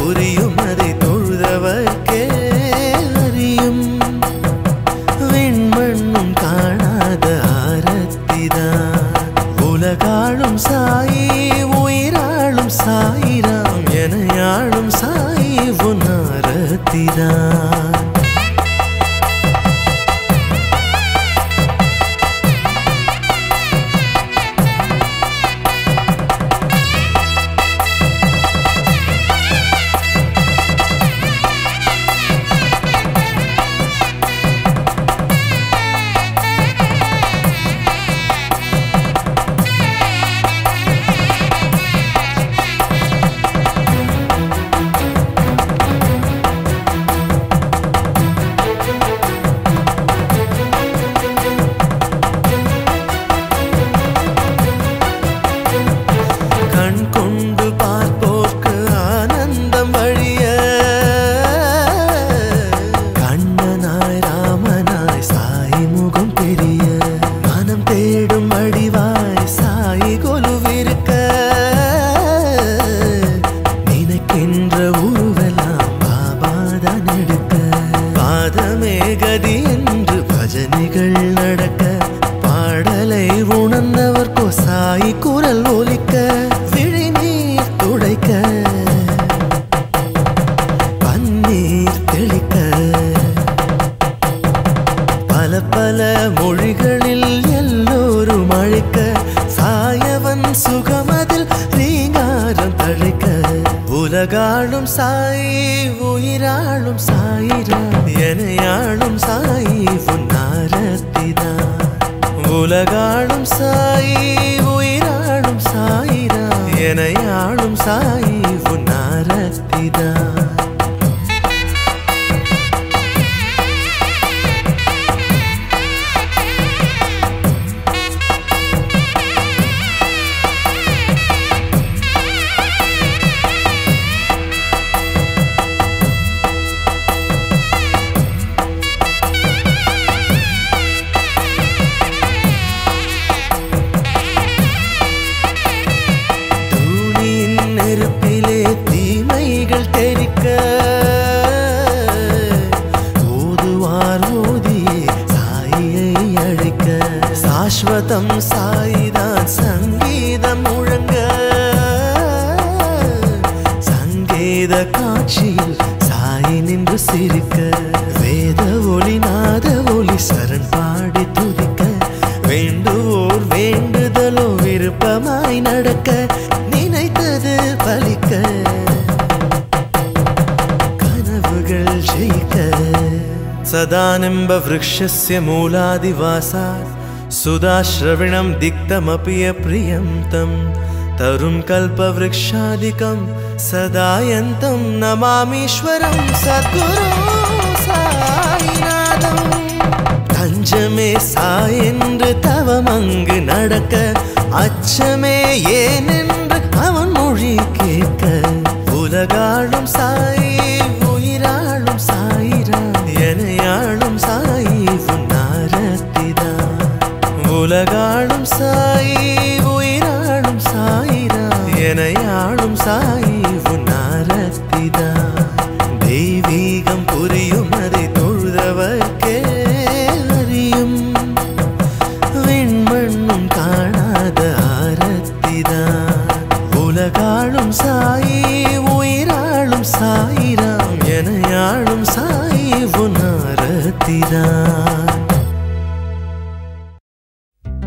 புரியும் அதை தொழுதவர்க்கே அறியும் விண்மண்ணும் காணாத ஆரத்திதான் உலகாளும் சாயி உயிராளும் சாயிராம் எனையாளும் சாயி உன் ஆரத்திதான் கண் கொண்டு பார்ப்போர்க்கு ஆனந்தம் வழிய கண்ணனாய் ராமனாய் சாய் முகம் பெரிய மனம் தேடும் வடிவாய் சாய் கொலுவிருக்க நினைக்கின்ற உருவெல்லாம் பாபாதான் எடுக்க பாதமே கதி என்று பஜனைகள் நடக்க பாடலை உணர்ந்தவர்க்கோ சாய் குரல் ஒலிக்க விழிநீர் துடைக்க பன்னீர் தெளிக்க பல பல மொழிகளில் எல்லோரும் அழைக்க சாயவன் சுகமதில் ரீங்காரம் தழைக்க உலகாளும் சாய் உயிராளும் சாயிரா எனையாளும் சாய் உன்னாரத்திதான் உலகாளும் சாய் உயிராளும் சாயிரா எனையாளும் சாய் உன்னாரத்திதான் தூணியின் நெருப்பிலே தீமைகள் தெரிக்க ஓதுவார் ஓதியே சாயை அழைக்க சாஸ்வதம் சாயிதான் சங்கீதம் முழங்க சங்கீத காட்சியில் சாய் நின்று சிரிக்க வேத ஒளி நாத ஒளி சரண் பாடி துதிக்க வேண்டுவோர் வேண்டுதலோ விருப்பமாய் நடக்க நினைத்தது பலிக்க கனவுகள் ஜெயிக்க சதானிம்ப விரக்ஷஸ்ய மூலாதிவாசாத் सुदाश्रविणं दिक्तमपि अप्रियं तं तरुं कल्पवृक्षादिकं सदायन्तं नमामीश्वरं सद्गुरो சாய்நாதம் தஞ்சமே சாயென்று தவம் அங்கு நடக்க அச்சமே ஏனென்று அவன் மொழி கேட்க உலகாளும் சாய் உயிராளும் சாயிரா எனையாளும் சாய் உன்னாரத்திதான் உலகாளும் சாய் உயிராளும் சாயிரா எனையாளும் சாய்